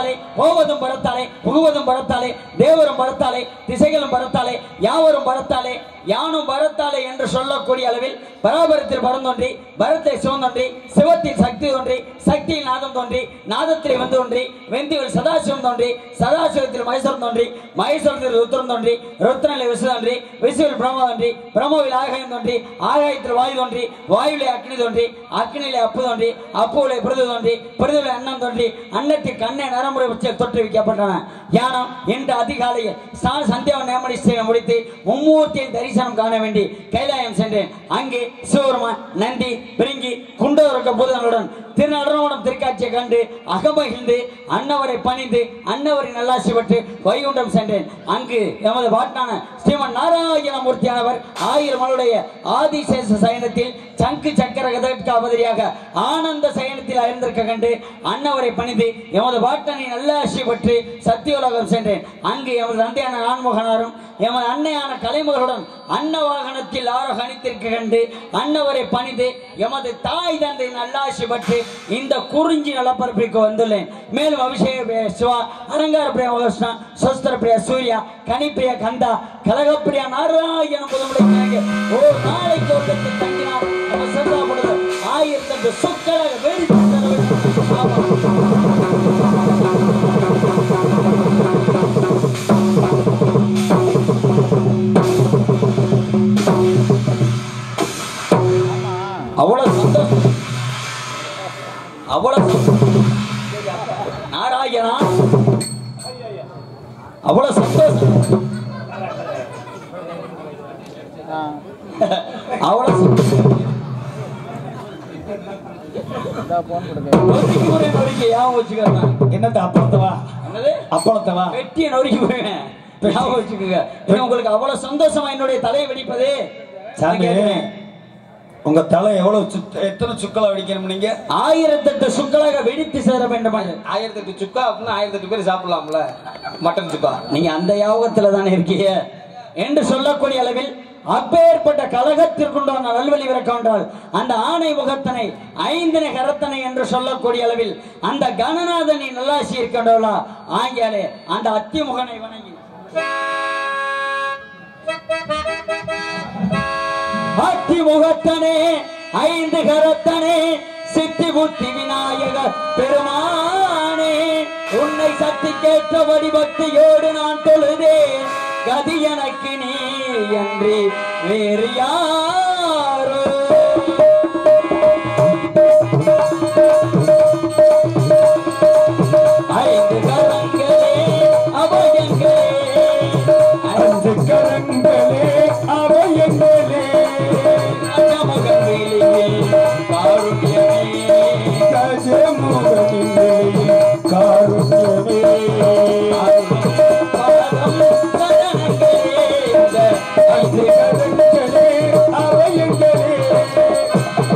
பலத்தாலே போவதும் பலத்தாலே புகுவதும் பலத்தாலே தேவரும் பலத்தாலே திசைகளும் பலத்தாலே யாவரும் பலத்தாலே யானும் பலத்தாலே என்று சொல்லக்கூடிய அளவில் பராபரத்தில் பரந்தொன்றி பரத்தை சிவந்தொன்றி சிவத்தில் சக்தி தோன்றி சக்தியில் நாதம் தோன்றி நாதத்தில் வந்து தோன்றி வெந்தியில் சதாசிவம் தோன்றி சதாசிவத்தில் மகேஸ்வரம் தோன்றி மகேஸ்வரத்தில் ருத்ரம் தோன்றி ருத்ரனில் விசு தோன்றி விசுவில் பிரம்ம தோன்றி பிரம்மவில் ஆகாயம் தோன்றி ஆகாயத்தில் வாயு தோன்றி வாயுவிலே அக்னி தோன்றி அக்னியிலே அப்பு தோன்றி அப்புவிலே பிரிது தோன்றி பிரிதுவிலே அன்னம் தோன்றி அன்னத்தில் கண்ணை நரமுறை உச்சியில் தோற்றுவிக்கப்பட்டன ஞானம் இன்று அதிகாலையில் ஸ்நான சந்தியாவன் நேமடி செய்ய முடித்து மும்மூர்த்தியின் தரிசனம் காண வேண்டி கைலாயம் சென்றேன் அங்கே சிவபெருமான் நந்தி பிரிங்கி குண்டோருக்க பூதங்களுடன் திருநடனோடம் திருக்காட்சியை கண்டு அகமகிழ்ந்து அன்னவரை பணிந்து அன்னவரின் நல்லாசி பெற்று வைகுண்டம் சென்றேன் அங்கு எமது பாட்டான ஸ்ரீமன் நாராயணமூர்த்தியானவர் ஆயிரம் மனுடைய ஆதிசேஷ சயனத்தில் சங்கு சக்கர கதற்காபதிரியாக ஆனந்த சயனத்தில் அயர்ந்திருக்க கண்டு அன்னவரை பணிந்து எமது பாட்டனை நல்லாசி பெற்று சத்தியோலகம் சென்றேன் அங்கு எமது தந்தையான நான்முகனாரும் எமது அன்னையான கலைமகளுடன் அன்ன வாகனத்தில் ஆரோகணித்திருக்க கண்டு அன்னவரை பணிந்து எமது தாய் தந்தை நல்லாசி பெற்று இந்த குறிஞ்சி நலப்பரப்பிற்கு வந்துள்ளேன் மேலும் அபிஷேக பிரியா சிவா அலங்கார பிரியா மகர்ஷ்ணா சொஸ்தர பிரியா சூர்யா கனிப்பிரியா கந்தா கலகப்பிரியா நாராயண முதமுறை ஓ நாளைக்கு ஒருத்தருக்கு தங்கினார் நம்ம சிறந்தா பொழுது ஆயிரத்தி சொற்களாக வெடித்து தர வேண்டும். ஆமாம். அவ்வளவு சந்தோஷம் அவ்வளவு சந்தோஷம். நாராயணா அவ்வளவு சந்தோஷம் அவ்வளவு சந்தோஷம். நொறுக்கி போடுறேன், நொறுக்கி, ஞாபகம் வச்சுக்கோங்க. என்னத்த அப்பளத்தவா என்னது அப்பளத்தவா வெட்டியை நொறுக்கி போயிடுவேன் ஞாபகம் வச்சுக்கோங்க ஏன்னா உங்களுக்கு அவ்வளவு சந்தோஷமா என்னுடைய தலையை வெடிப்பது சாமி நான் கேட்கிறேன். உங்க தலை எவ்வளவு சுத்த எத்தனை சுக்களா வெடிக்கணும் நீங்க ஆயிரத்தெட்டு சுக்களாக வெடித்து சேர வேண்டும் ஆயிரத்தி எட்டு சுக்கா அப்படின்னா ஆயிரத்தி எட்டு பேர் சாப்பிடலாம்ல மட்டன் சுக்கா நீங்க அந்த யாபகத்துல தானே இருக்கீங்க என்று சொல்லக்கூடிய அளவில் அப்பேற்பட்ட கலகத்திற்குண்டான நல்வழி விறக்கொண்டால் அந்த ஆணை முகத்தனை ஐந்தனை கரத்தனை என்று சொல்லக்கூடிய அளவில் அந்த கணநாதனை நல்லாசி இருக்கின்றவளா ஆங்கியாலே அந்த அத்திமுகனை வணங்கி அத்திமுகத்தனே ஐந்து கரத்தனே சித்தி புத்தி விநாயக பெருமானே உன்னை சக்தி கேட்டபடி பக்தியோடு நான் தொழுதேன் கதி எனக்கு நீ என்று வேறு யாரோ ஐந்து கரங்களே அபயங்களே ஐந்து கரங்களே அவையங்களே அன்னமுகங்களிலே காருண்யமே கஜமுகனிலே காருண்யமே ஐந்து கரங்களே அவையங்களே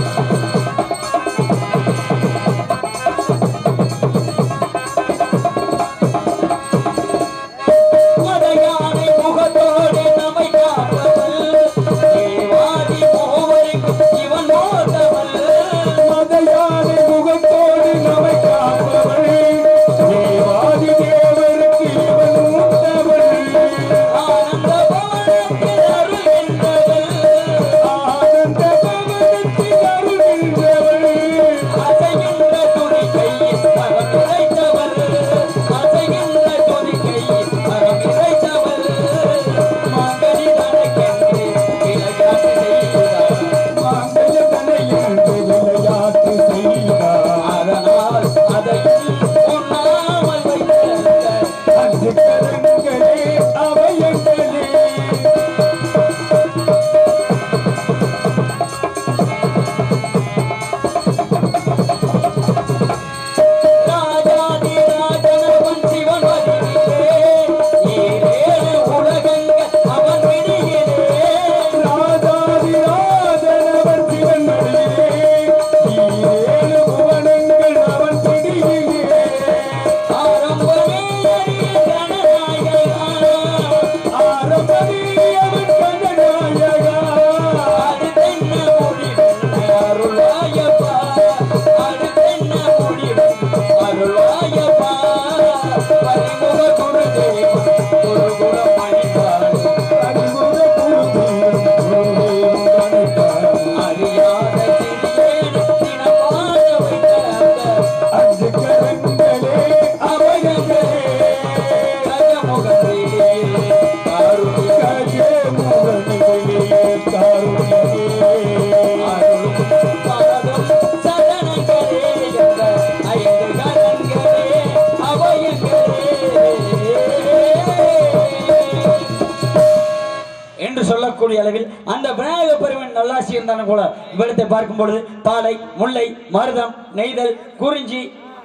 சொல்லக்கூடிய அளவில் அந்த விநாயக பெருமன் நல்லாசி இருந்தாலும் கூட இவ்விடத்தை பார்க்கும் பொழுது பாலை முல்லை மருதம் நெய்தல் குறிஞ்சி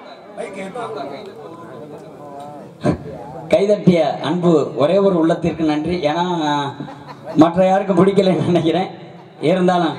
கைதட்டிய அன்பு ஒரே ஒரு உள்ளத்திற்கு நன்றி ஏன்னா மற்ற யாருக்கும் பிடிக்கலைன்னு நினைக்கிறேன் இருந்தாலும்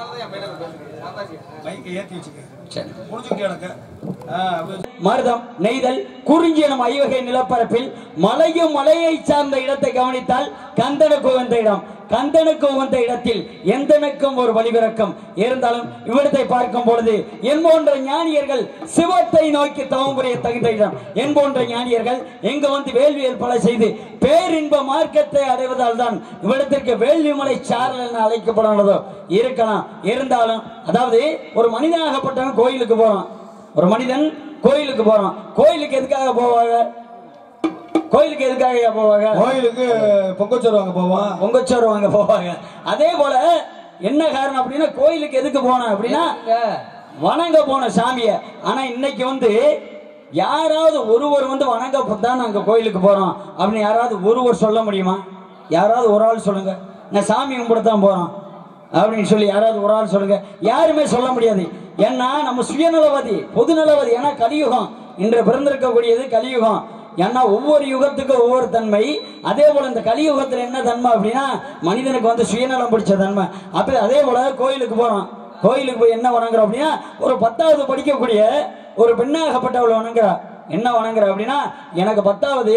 மைக்கை ஏத்தி வச்சுக்க சரி முடிச்சுக்க எனக்கு ஆ, அப்படியே மருதம் நெய்தல் குறிஞ்சி எனும் ஐவகை நிலப்பரப்பில் மலையும் மலையை சார்ந்த இடத்தை கவனித்தால் கந்தனுக்கு உகந்த இடம் கந்தனுக்கு உகந்த இடத்தில் எந்தனுக்கும் ஒரு வழிபிறக்கம் இருந்தாலும் இவ்விடத்தை பார்க்கும் பொழுது என் போன்ற ஞானியர்கள் சிவத்தை நோக்கி தவம் புரிய தகுந்த இடம் என் போன்ற ஞானியர்கள் எங்க வந்து வேள்வியல் பல செய்து பேரின்ப மார்க்கத்தை அடைவதால் தான் இவ்விடத்திற்கு வேள்விமலை சாரல் என அழைக்கப்படுகிறதோ இருக்கலாம் இருந்தாலும் அதாவது ஒரு மனிதனாகப்பட்டவன் கோயிலுக்கு போறான் ஒரு மனிதன் கோயிலுக்கு போறான் கோயிலுக்கு எதுக்காக போவாங்க கோயிலுக்கு எதுக்காக போவாங்க கோயிலுக்கு பொங்கச்சோறு வாங்க போவான் பொங்கச்சோறு வாங்க போவாங்க அதே போல என்ன காரணம் அப்படின்னா கோயிலுக்கு எதுக்கு போனோம் அப்படின்னா வணங்க போன சாமிய ஆனா இன்னைக்கு வந்து யாராவது ஒருவர் வந்து வணங்க தான் நாங்க கோயிலுக்கு போறோம் அப்படின்னு யாராவது ஒருவர் சொல்ல முடியுமா யாராவது ஒரு ஆள் சொல்லுங்க நான் சாமி கும்பிட தான் போறோம் அப்படின்னு சொல்லி யாராவது ஒரு ஆள் சொல்லுங்க யாருமே சொல்ல முடியாது ஏன்னா நம்ம சுயநலவாதி பொதுநலவாதி ஏன்னா கலியுகம் இன்று பிறந்திருக்கக்கூடியது கலியுகம் ஏன்னா ஒவ்வொரு யுகத்துக்கும் ஒவ்வொரு தன்மை அதே போல இந்த கலியுகத்துல என்ன தன்மை அப்படின்னா மனிதனுக்கு வந்து சுயநலம் பிடிச்ச தன்மை அப்ப அதே போல கோயிலுக்கு போறோம் கோயிலுக்கு போய் என்ன வணங்குறோம் அப்படின்னா ஒரு பத்தாவது படிக்கக்கூடிய ஒரு பெண்ணாகப்பட்டவளை வணங்குறா என்ன வணங்குறா அப்படின்னா எனக்கு பத்தாவது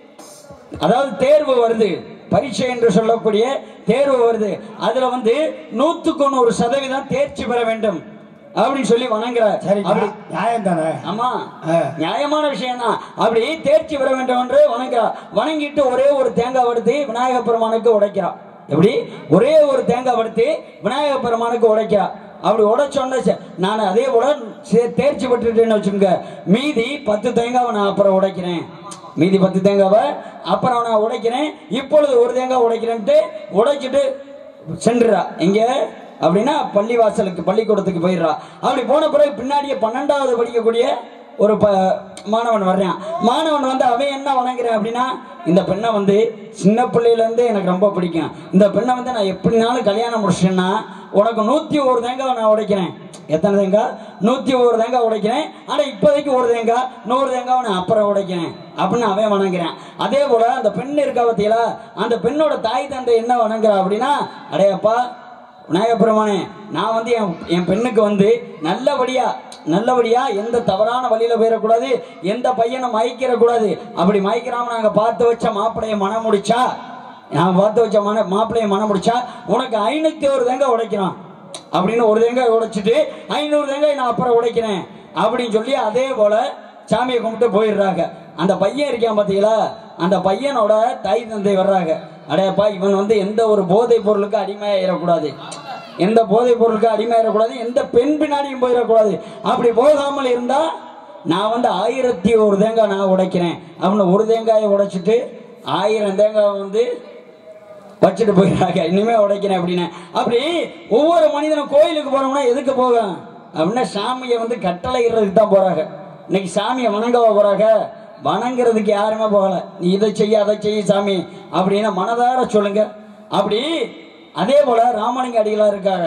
அதாவது தேர்வு வருது பரீட்சை என்று சொல்லக்கூடிய தேர்வு வருது அதுல வந்து நூத்துக்கு நூறு சதவீதம் தேர்ச்சி பெற வேண்டும் அப்படின்னு சொல்லி வணங்குறார் சரி அப்படி நியாயம் தானே ஆமா ஆ. நியாயமான விஷயம் தான் அப்படி தேர்ச்சி பெற வேண்டும் என்று வணங்குறா வணங்கிட்டு ஒரே ஒரு தேங்காய் எடுத்து விநாயக பெருமானுக்கு உடைக்கிறா எப்படி ஒரே ஒரு தேங்காய் எடுத்து விநாயக பெருமானுக்கு உடைக்கிறா அப்படி உடைச்சோன்னே சே- நான் அதே போல சே- தேர்ச்சி பெற்றுட்டேன்னு வச்சுக்கோங்க மீதி பத்து தேங்காவை நான் அப்புறம் உடைக்கிறேன் மீதி பத்து தேங்காவை அப்புறம் நான் உடைக்கிறேன் இப்பொழுது ஒரு தேங்காய் உடைக்கிறேன்ட்டு உடைச்சிட்டு சென்றுறா எங்க அப்படின்னா பள்ளிவாசலுக்கு பள்ளிக்கூடத்துக்கு போயிடுறா அப்படி போன பிறகு பின்னாடியே பன்னெண்டாவது படிக்கக்கூடிய ஒரு ப மாணவன் வர்றான் மாணவன் வந்து அவன் என்ன வணங்குறேன் அப்படின்னா இந்த பெண்ணை வந்து சின்ன பிள்ளையில இருந்தே எனக்கு ரொம்ப பிடிக்கும் இந்த பெண்ணை வந்து நான் எப்படினாலும் கல்யாணம் முடிச்சேன்னா உனக்கு நூத்தி ஒரு தேங்காய் நான் உடைக்கிறேன் எத்தனை தேங்காய் நூத்தி ஒரு தேங்காய் உடைக்கிறேன் ஆனா இப்போதைக்கு ஒரு தேங்காய் நூறு தேங்காய் நான் அப்புறம் உடைக்கிறேன் அப்படின்னு அவன் வணங்குறேன் அதே போல அந்த பெண் இருக்கா பார்த்தீங்களா அந்த பெண்ணோட தாய் தந்தை என்ன வணங்குறா அப்படின்னா அடையப்பா விநாயகப் பெருமானே நான் வந்து என் என் பெண்ணுக்கு வந்து நல்லபடியா நல்லபடியா எந்த தவறான வழியில போயிடக்கூடாது எந்த பையனை மயக்கிடக்கூடாது அப்படி மயக்கிறாம நாங்க பார்த்து வச்ச மாப்பிளைய மனம் முடிச்சா நான் பார்த்து வச்ச மன மாப்பிளைய மனம் முடிச்சா உனக்கு ஐநூத்தி ஒரு தேங்காய் உடைக்கிறோம் அப்படின்னு ஒரு தேங்காய் உடைச்சிட்டு ஐநூறு தேங்காய் நான் அப்புறம் உடைக்கிறேன் அப்படின்னு சொல்லி அதே போல சாமியை கும்பிட்டு போயிடுறாங்க அந்த பையன் இருக்கான் பாத்தீங்களா அந்த பையனோட தாய் தந்தை வர்றாங்க அடையப்பா இவன் வந்து எந்த ஒரு போதைப் பொருளுக்கு அடிமையாயிடக்கூடாது எந்த போதைப் பொருளுக்கு அடிமையாயிடக்கூடாது எந்த பெண் பின்னாடியும் போயிடக்கூடாது அப்படி போகாமல் இருந்தா நான் வந்து ஆயிரத்தி ஒரு தேங்காய் நான் உடைக்கிறேன் அப்படின்னு ஒரு தேங்காயை உடைச்சிட்டு ஆயிரம் தேங்காய் வந்து வச்சுட்டு போயிடுறாங்க இனிமே உடைக்கிறேன் அப்படின்னு அப்படி ஒவ்வொரு மனிதனும் கோயிலுக்கு போனோம்னா எதுக்கு போகும் அப்படின்னா சாமியை வந்து கட்டளை இடுறதுக்கு தான் போறாங்க இன்னைக்கு சாமியை வணங்கவா போறாங்க வணங்குறதுக்கு யாருமே போகல நீ இதை செய்ய அதை செய்ய சாமி அப்படின்னு மனதார சொல்லுங்க அப்படி அதே போல ராமலிங்க அடிகளார் இருக்காங்க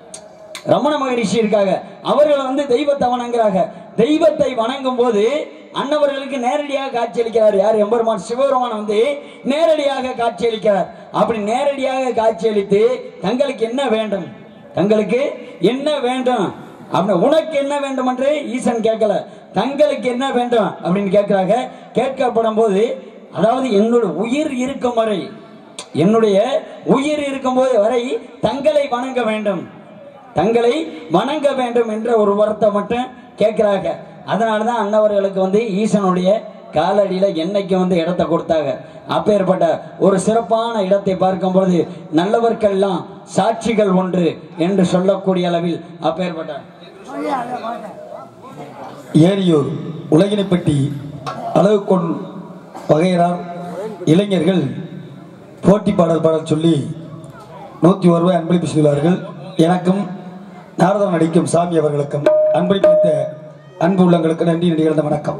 ரமண மகரிஷி இருக்காங்க அவர்கள் வந்து தெய்வத்தை வணங்குறாங்க தெய்வத்தை வணங்கும் போது அன்னவர்களுக்கு நேரடியாக காட்சியளிக்கிறார் யார் எம்பெருமான் சிவபெருமான் வந்து நேரடியாக காட்சியளிக்கிறார் அப்படி நேரடியாக காட்சியளித்து தங்களுக்கு என்ன வேண்டும் தங்களுக்கு என்ன வேண்டும் அப்படி உனக்கு என்ன வேண்டும் என்று ஈசன் கேட்கல தங்களுக்கு என்ன வேண்டும் அப்படின்னு கேட்கிறாங்க கேட்கப்படும் போது அதாவது என்னோட உயிர் இருக்கும் வரை என்னுடைய உயிர் இருக்கும்போது வரை தங்களை வணங்க வேண்டும் தங்களை வணங்க வேண்டும் என்ற ஒரு வார்த்தை மட்டும் கேட்கிறாங்க அதனால தான் அன்னவர்களுக்கு வந்து ஈசனுடைய காலடியில என்னைக்கு வந்து இடத்தை கொடுத்தாங்க அப்பேற்பட்ட ஒரு சிறப்பான இடத்தை பார்க்கும் பொழுது நல்லவர்க்கெல்லாம் சாட்சிகள் ஒன்று என்று சொல்லக்கூடிய அளவில் அப்பேற்பட்ட ஏரியூர் உலகினைப்பட்டி அழகு கொண் வகையறார் இளைஞர்கள் போட்டி பாடல் பாடல் சொல்லி நூற்றி ஒரு ரூபாய் அன்பளிப்பு செய்கிறார்கள் எனக்கும் நாரதம் நடிக்கும் சாமி அவர்களுக்கும் அன்பளிப்பித்த அன்பு உள்ளங்களுக்கு நன்றி நன்றி இழந்த வணக்கம்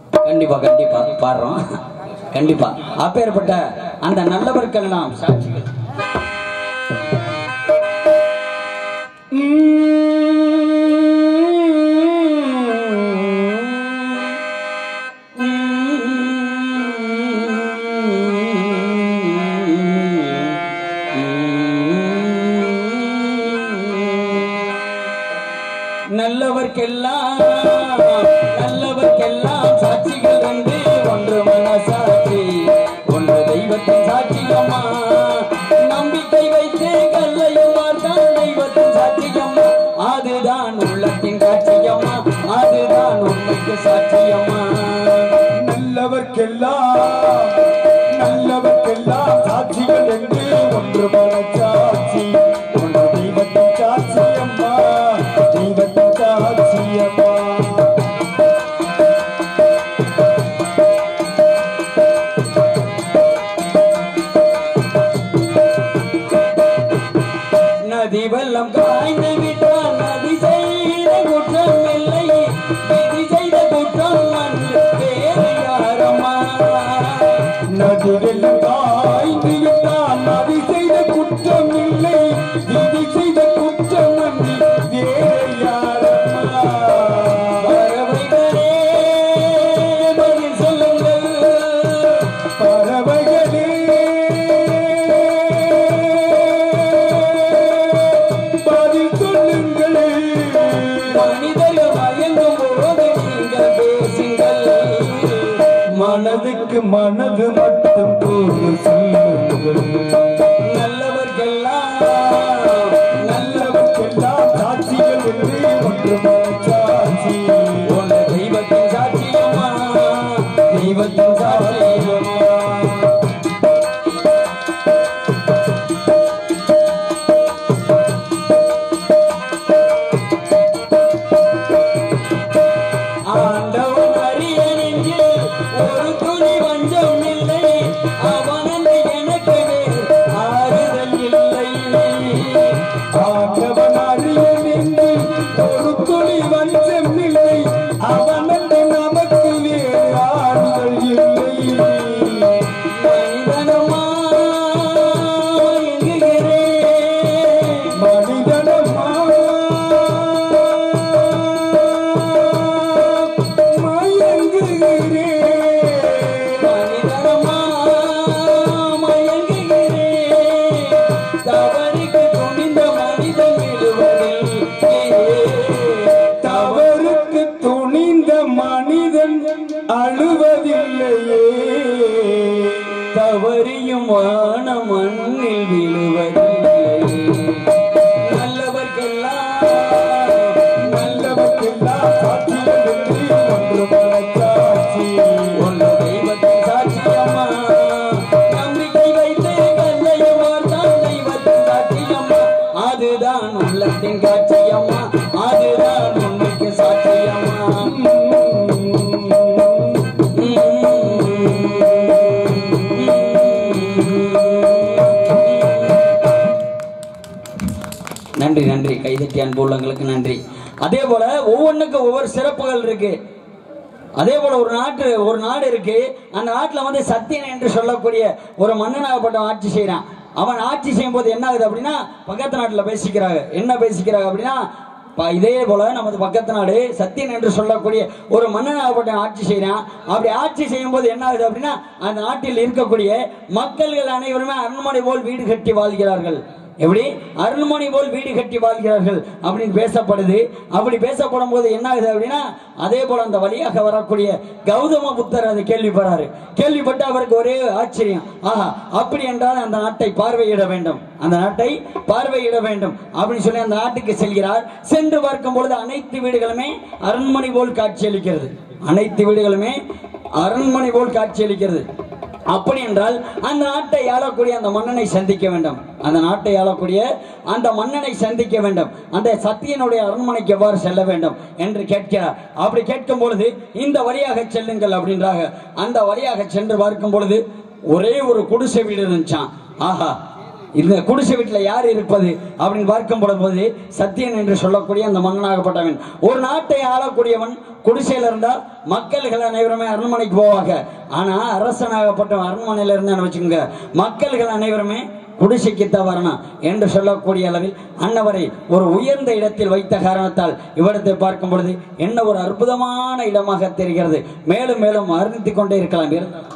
கண்டிப்பா கண்டிப்பா பாடுறோம் கண்டிப்பா அப்பேற்பட்ட அந்த நல்லவர்க்கெல்லாம் சாட்சிகள் நல்லவர்க்கெல்லாம் நல்லவர்க்கெல்லாம் சாட்சிகள் ரெண்டு ஒன்று மனசாட்சி ஒன்று தெய்வத்தின் சாட்சியம்மா நம்பிக்கை வைத்து கல்லையும் பார்த்தான் தெய்வத்தின் சாட்சியம்மா அதுதான் உள்ளத்தின் காட்சியம்மா அதுதான் உண்மைக்கு சாட்சியம்மா நல்லவர்க்கெல்லாம் நல்லவர்க்கெல்லாம் சாட்சிகள் என்று ஒன்று மனச்சாட்சி ஒன்று தெய்வத்தின் சாட்சியம்மா தெய்வத்தின் சாட்சியம்மா நதி வெள்ளம் காய்ந்து விட்டால் நதி செய்த குற்றம் இல்லை விதி செய்த குற்றம் அன்று வேறு யாரம்மா நதி வெள்ளம் காய்ந்து விட்டால் நதி செய்த குற்றம் இல்லை விதி செய்த குற்றம் அன்றி வேறு யாரம்மா பறவைகளே பதில் சொல்லுங்கள் பறவைகளே பதில் சொல்லுங்கள் மனிதர்கள் மயங்கும் போது நீங்கள் பேசுங்கள் மனதுக்கு மனது மட்டும் கூறு சொல்லுங்கள் நல்லவர்க்கெல்லாம் நல்லவர்க்கெல்லாம் சாட்சிகள் என்று ஒன்று மனச்சாட்சி உள்ள தெய்வத்தின் சாட்சியம்மா தெய்வத்தின் சாட்சியம்மா ஆண்டவன் அறிய நெஞ்சில் ஒரு துளி வஞ்சம் இல்லை அவனன்று எனக்கு வேறு ஆறுதல் இல்லை ஆண்டவன் அறிய நின்று ஒரு துளி வஞ்சம் இல்லை அவனன்று நமக்கு வேறு ஆறுதல் இல்லை மனிதனமா எங்குகிறேன் மனிதனமா மயங்குகிறேன் மனிதனமா மயங்குகிறேன் தவறுக்கு துணிந்த மனிதன் விடுவதில்லை தவறுக்கு துணிந்த மனிதன் அழுவதில்லையே தவறியும் வான மண்ணில் விழுவதில்லை நல்லவர்க்கெல்லாம் நல்லவர்க்கெல்லாம் சாட்சிகள் என்று ஒன்று மனச்சாட்சி ஒன்று தெய்வத்தின் சாட்சியம்மா நம்பிக்கை வைத்து கல்லையும் வார்த்தான் தெய்வத்தின் சாட்சியம்மா அதுதான் உள்ளத்தின் காட்சியம்மா அதுதான் உண்மைக்கு சாட்சியம்மா நன்றி நன்றி கைதட்டி அன்பு உள்ளங்களுக்கு நன்றி அதே போல ஒவ்வொன்றுக்கும் ஒவ்வொரு சிறப்புகள் இருக்கு அதே போல ஒரு நாட்டு ஒரு நாடு இருக்கு அந்த நாட்டுல வந்து சத்தியன் என்று சொல்லக்கூடிய ஒரு மன்னனாகப்பட்டவன் ஆட்சி செய்யறான் அவன் ஆட்சி செய்யும் போது என்ன ஆகுது அப்படின்னா பக்கத்து நாட்டுல பேசிக்கிறாங்க என்ன பேசிக்கிறாங்க அப்படின்னா ப- இதே போல நமது பக்கத்து நாடு சத்தியன் என்று சொல்லக்கூடிய ஒரு மன்னனாகப்பட்ட ஆட்சி செய்யறான் அப்படி ஆட்சி செய்யும் போது என்ன ஆகுது அப்படின்னா அந்த நாட்டில் இருக்கக்கூடிய மக்கள்கள் அனைவருமே அரண்மனை போல் வீடு கட்டி வாழ்கிறார்கள் எப்படி அருண்மணி போல் வீடு கட்டி வாழ்கிறார்கள் அப்படின்னு பேசப்படுது அப்படி பேசப்படும் போது என்ன ஆகுது அப்படின்னா அதே போல அந்த வழியாக வரக்கூடிய கௌதம புத்தர் அதை கேள்விப்படுறாரு கேள்விப்பட்டு அவருக்கு ஒரே ஆச்சரியம் ஆஹா அப்படி என்றால் அந்த நாட்டை பார்வையிட வேண்டும் அந்த நாட்டை பார்வையிட வேண்டும் அப்படின்னு சொல்லி அந்த நாட்டுக்கு செல்கிறார் சென்று பார்க்கும் பொழுது அனைத்து வீடுகளுமே அரண்மனை போல் காட்சியளிக்கிறது அனைத்து வீடுகளுமே அரண்மனை போல் காட்சியளிக்கிறது அப்படி என்றால் அந்த நாட்டை ஆளக்கூடிய அந்த மன்னனை சந்திக்க வேண்டும் அந்த நாட்டை ஆளக்கூடிய அந்த மன்னனை சந்திக்க வேண்டும் அந்த சத்தியனுடைய அரண்மனைக்கு எவ்வாறு செல்ல வேண்டும் என்று கேட்கிறார் அப்படி கேட்கும் பொழுது இந்த வழியாக செல்லுங்கள் அப்படின்றாங்க அந்த வழியாக சென்று பார்க்கும் பொழுது ஒரே ஒரு குடிசை வீடு இருந்துச்சான் ஆஹா இந்த குடிசை வீட்டில் யார் இருப்பது அப்படின்னு பார்க்கும் போது சத்தியன் என்று சொல்லக்கூடிய அந்த மன்னனாகப்பட்டவன் ஒரு நாட்டை ஆளக்கூடியவன் குடிசையில இருந்தா மக்கள்கள் அனைவருமே அரண்மனைக்கு போவாங்க ஆனா அரசனாகப்பட்டவன் அரண்மனையில இருந்தான்னு வச்சுக்கோங்க மக்கள்கள் அனைவருமே குடிசைக்குத்தான் வரணும் என்று சொல்லக்கூடிய அளவில் அன்னவரை ஒரு உயர்ந்த இடத்தில் வைத்த காரணத்தால் இவ்விடத்தை பார்க்கும் பொழுது என்ன ஒரு அற்புதமான இடமாக தெரிகிறது மேலும் மேலும் அறிந்து கொண்டே இருக்கலாம் இருந்தாலும்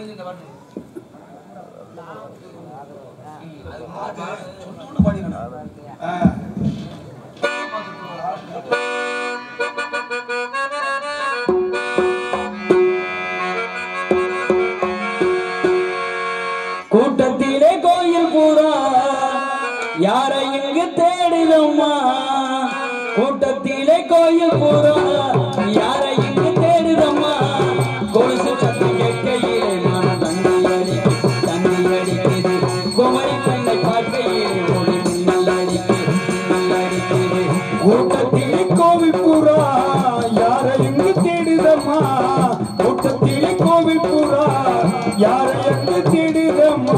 கூட்டத்திலே கோயில் பூரா யாரை இங்கு தேடுதம்மா கூட்டத்திலே கோயில் பூரா யாரை இங்கு தேடுதம்மா கொலுசு சத்தம் கேட்கையிலே மன தண்ணி அடிக்கு தண்ணி அடிக்குது குமரி பெண்ணை பார்க்கையிலே ஒளி மின்னல் அடிக்குது மின்னல் அடிக்குது கூட்டத்திலே கோவில் புறா யாரை எங்கு தேடுதம்மா கூட்டத்திலே கோவில் புறா யாரை எங்கு தேடுதம்மா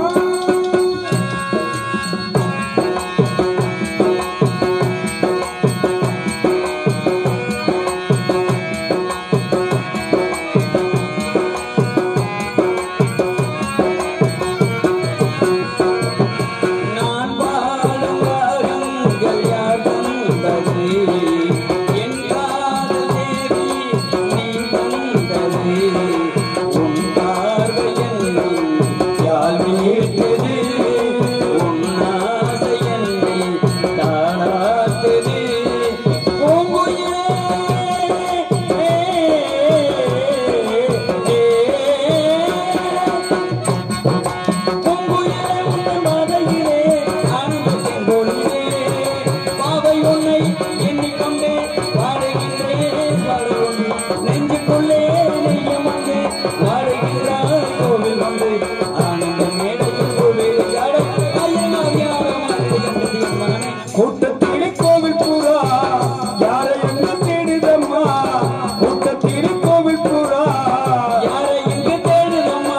நான் வாழும் வாருங்கள் யார் தந்தது என் காதல் தேவி நீ வந்தது உன் பார்வை என்னை யாழ் மீட்டது உன் ஆசை என்னை தாளாட்டுது பூங்குயிலே பூங்குயிலே உன் மதையிலே ஆனந்தத்தின் பொழிலே பாவை உன்னை எண்ணிக்கொண்டே பாடுகின்றேன் பாடுவோம் நெஞ்சுக்குள்ளே நெய்யம் வந்து பாடுகின்றார் கோவில் வந்து ஆனந்த மேடையில் கோவில் ஜாடம் ஐயனார் யாரும் மனமே கூட்டத்திலே கோவில் புறா யாரை எங்கு தேடுதம்மா கூட்டத்திலே கோவில் புறா யாரை இங்கு தேடுதம்மா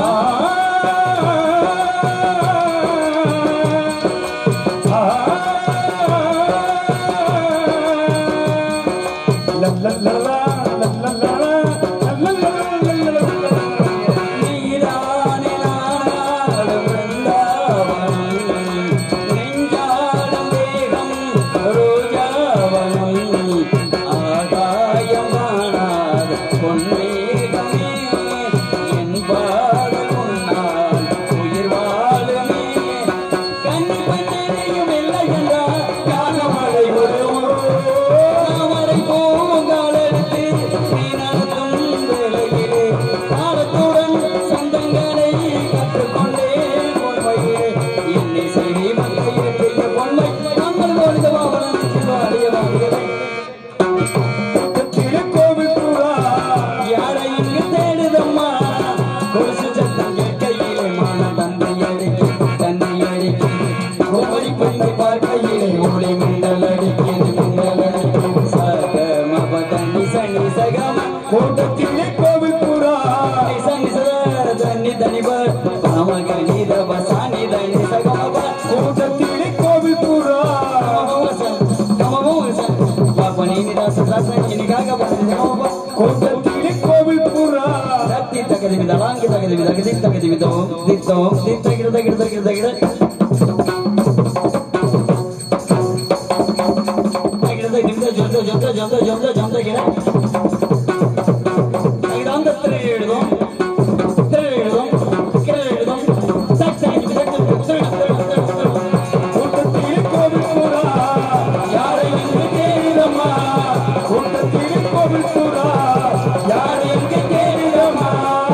நீரானே நாடாளும் பிருந்தாவனம், நெஞ்சாடும் தேகம் ரோஜாவனம், ஆகாயம் காணாத பொன்மேகமே, என் பாடல் உன்னால் உயிர் வாழுமே. கன்னி பெண்ணெறியும் இல்லை என்றால் காலமழை வருமோ? தாமரை பூங்கால் எடுத்து நீ நடத்தும் வேளையிலே காலத்துடன் சொந்தங்களை கற்றுக்கொண்டே பொன்மையிலே என்னை செய்தி மங்கையிலே பெரிய பொன்மை மங்கள் பொழுது பாவலன் சிவாலய வாழ்கிறேன் கோவில் புறா யாரை இங்கு தேடுதம்மா கொலுசு சத்தம் கேட்கையிலே மான தந்தை அடிக்கு தந்தை அடிக்கு கோமரி பெண்ணை பார்க்கையிலே ஒளி மின்னல் அடிக்கிறது மின்னல் அடிக்கிறது சக மப தண்ணி சனி சகம கூட்டத்திலே கோவில் புறா சனி சதர தண்ணி தனிபர் பாமக நீதவ சாணி தனி சகம கூட்டத்திலே கோவில் புறா கூட்டத்திலே கோவில் புறா தத்தி தகதி விதலாங்கி தகதி விதகதி தகதி விதவும் தித்தவும் தித்தகிட தகிட தகிட தகிட தகிட தகிட ஜொந்த ஜொந்த ஜொந்த ஜொந்த ஜொந்த கிட தகிட அந்த திரை எழுதும் திரை எழுதும் கிரை எழுதும் சக் சக் சக் சக் கூட்டத்திலே கோவில் புறா யாரை இங்கு தேடிதம்மா கூட்டத்திலே கோவில் புறா யாரை இங்கு தேடிதம்மா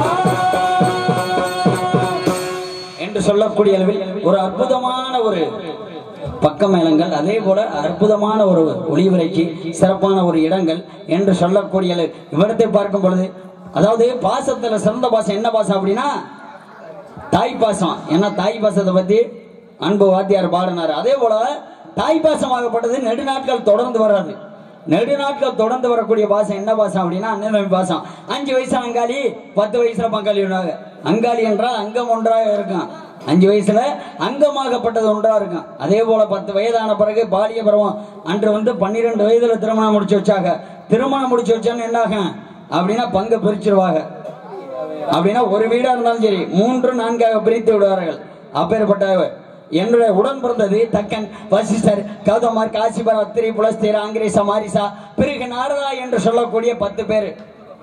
என்று சொல்லக்கூடிய அளவில் ஒரு அற்புதமான ஒரு பக்க மேளங்கள் அதே போல அற்புதமான ஒரு ஒளிவிலைக்கு சிறப்பான ஒரு இடங்கள் என்று சொல்லக்கூடிய அளவு இவ்விடத்தை பார்க்கும் பொழுது அதாவது பாசத்துல சிறந்த பாசம் என்ன பாசம் அப்படின்னா தாய் பாசம் ஏன்னா தாய் பாசத்தை பத்தி அன்பு வாத்தியார் பாடினார் அதே போல தாய் பாசமாகப்பட்டது நெடுநாட்கள் தொடர்ந்து வராது நெடுநாட்கள் தொடர்ந்து வரக்கூடிய பாசம் என்ன பாசம் அப்படின்னா அண்ணன் பாசம் அஞ்சு வயசுல அங்காளி பத்து வயசுல பங்காளி ஒன்றாக அங்காளி என்றால் அங்கம் ஒன்றாக இருக்கும் அஞ்சு வயசுல அங்கமாகப்பட்டது ஒன்றா இருக்கும் அதே போல பத்து வயதான பிறகு பாலிய பருவம் அன்று வந்து பன்னிரெண்டு வயதுல திருமணம் முடிச்சு வச்சாங்க திருமணம் முடிச்சு வச்சான்னு என்னாகும் அப்படின்னா பங்கு பிரிச்சிருவாங்க அப்படின்னா ஒரு வீடா இருந்தாலும் சரி மூன்று நான்காக பிரித்து விடுவார்கள் அப்பேற்பட்ட என்னுடைய உடன் பிறந்தது தக்கன் வசிஷ்டர் கௌதமர் காசிபர் அத்திரி புலஸ்தீர் ஆங்கிரேச மாரிசா பிறகு நாரதா என்று சொல்லக்கூடிய பத்து பேர்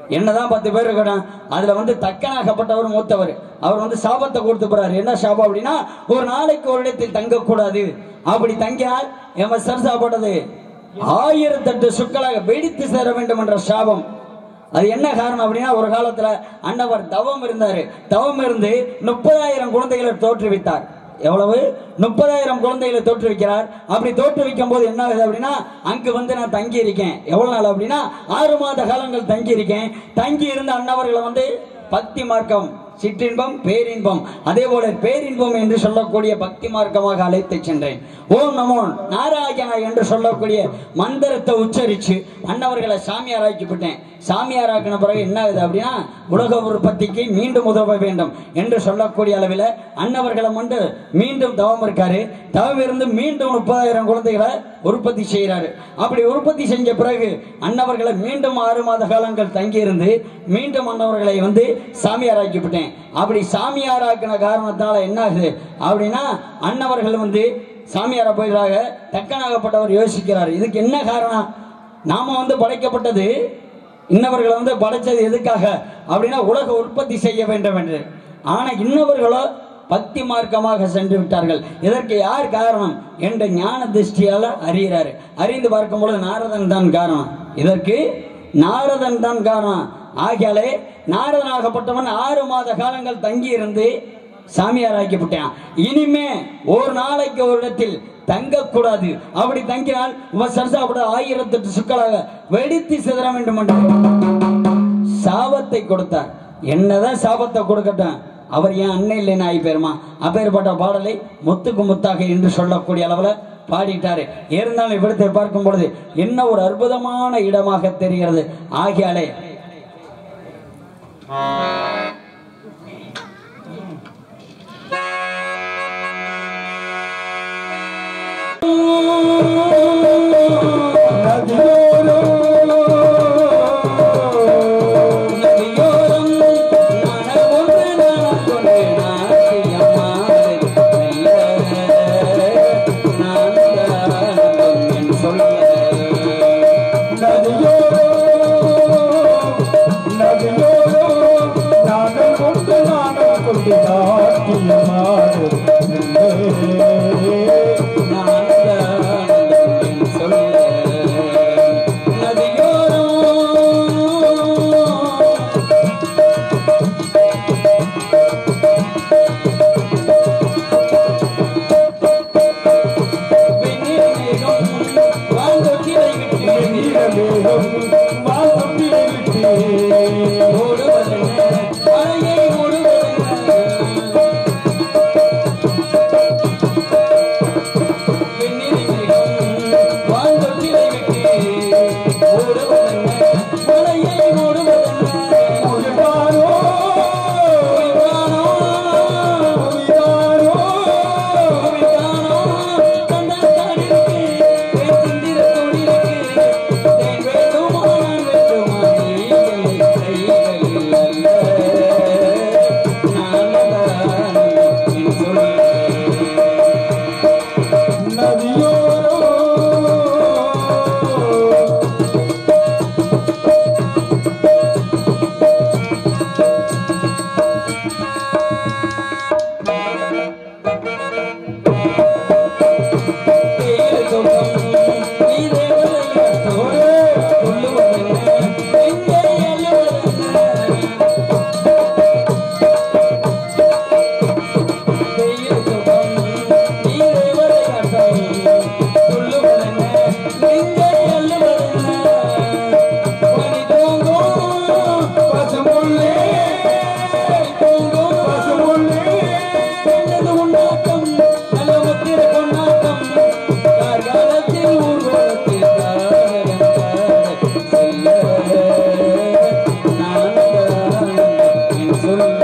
என்னதான் பத்து பேர் இருக்கட்டும் அதுல வந்து தக்கனாகப்பட்டவர் மூத்தவர் அவர் வந்து சாபத்தை கொடுத்து போறாரு என்ன சாபம் அப்படின்னா ஒரு நாளைக்கு ஒரு இடத்தில் தங்கக்கூடாது அப்படி தங்கினால் எம சரசாப்பட்டது ஆயிரத்தெட்டு சுக்களாக வெடித்து சேர வேண்டும் என்ற சாபம் அது என்ன காரணம் அப்படின்னா ஒரு காலத்துல அன்னவர் தவம் இருந்தாரு தவம் இருந்து முப்பதாயிரம் குழந்தைகளை தோற்றுவித்தார் எவ்வளவு முப்பதாயிரம் குழந்தைகளை தோற்றுவிக்கிறார் அப்படி தோற்றுவிக்கும் போது என்ன ஆகுது அப்படின்னா அங்கு வந்து நான் தங்கி இருக்கேன் எவ்வளவு நாள் அப்படின்னா ஆறு மாத காலங்கள் தங்கி இருக்கேன் தங்கி இருந்த அன்னவர்களை வந்து பக்தி மார்க்கம் சிற்றின்பம் பேரின்பம் அதே போல பேரின்பம் என்று சொல்லக்கூடிய பக்தி மார்க்கமாக அழைத்து சென்றேன் ஓம் நமோ நாராயணா என்று சொல்லக்கூடிய மந்திரத்தை உச்சரிச்சு அன்னவர்களை சாமியாராக்கி விட்டேன் சாமியாராக்கின பிறகு என்ன ஆகுது அப்படின்னா உலக உற்பத்திக்கு மீண்டும் உதவ வேண்டும் என்று சொல்லக்கூடிய அளவில் அன்னவர்களை வந்து மீண்டும் தவம் இருக்காரு தவம் இருந்து மீண்டும் முப்பதாயிரம் குழந்தைகளை உற்பத்தி செய்கிறாரு அப்படி உற்பத்தி செஞ்ச பிறகு அன்னவர்களை மீண்டும் ஆறு மாத காலங்கள் தங்கியிருந்து மீண்டும் அன்னவர்களை வந்து சாமியாராக்கி விட்டேன் அப்படி சாமியாராக்கின காரணத்தால என்ன ஆகுது அப்படின்னா அன்னவர்கள் வந்து சாமியாரா போயிடுறாங்க தக்கனாகப்பட்டவர் யோசிக்கிறார் இதுக்கு என்ன காரணம் நாம வந்து படைக்கப்பட்டது இன்னவர்களை வந்து படைச்சது எதுக்காக அப்படின்னா உலக உற்பத்தி செய்ய வேண்டும் என்று ஆனா இன்னவர்களோ பக்தி மார்க்கமாக சென்று விட்டார்கள் இதற்கு யார் காரணம் என்ற ஞான திருஷ்டியால அறிகிறாரு அறிந்து பார்க்கும் பொழுது நாரதன் தான் காரணம் இதற்கு நாரதன் தான் காரணம் ஆகியாலே நாரதனாகப்பட்டவன் ஆறு மாத காலங்கள் தங்கி இருந்து சாமியார் ஆக்கிவிட்டான் இனிமே ஒரு நாளைக்கு ஒரு இடத்தில் தங்கக்கூடாது அப்படி தங்கினால் சரசாப்பட ஆயிரத்தெட்டு சுக்களாக வெடித்து சிதற வேண்டும் என்று சாபத்தை கொடுத்தார் என்னதான் சாபத்தை கொடுக்கட்டும் அவர் ஏன் அண்ணன் இல்லைன்னு ஆகி போயிருமா அப்பேற்பட்ட பாடலை முத்துக்கு முத்தாக என்று சொல்லக்கூடிய அளவில் பாடிட்டாரு இருந்தாலும் இவ்விடத்தை பார்க்கும் பொழுது என்ன ஒரு அற்புதமான இடமாக தெரிகிறது ஆகியாலே நதியோரம் நாணல் ஒன்று நாணல் கொண்டு நாட்டியம்மாறு மெல்ல நான்கானந்தம் என் சொல்ல நான்கானந்தம் என் சொல்ல நதியோரம் வெந்நீர் மேகம் வாழ்ந்தொட்டிலை விட்டு ஓடுவதென்ன மழையை ஓடுவதென்ன வெந்நீர் மேகம் வாழ்ந்தொட்டிலை விட்டு ஓடுவதென்ன மழையை ஓடுவதென்ன உயிர்வானோ சொல்ல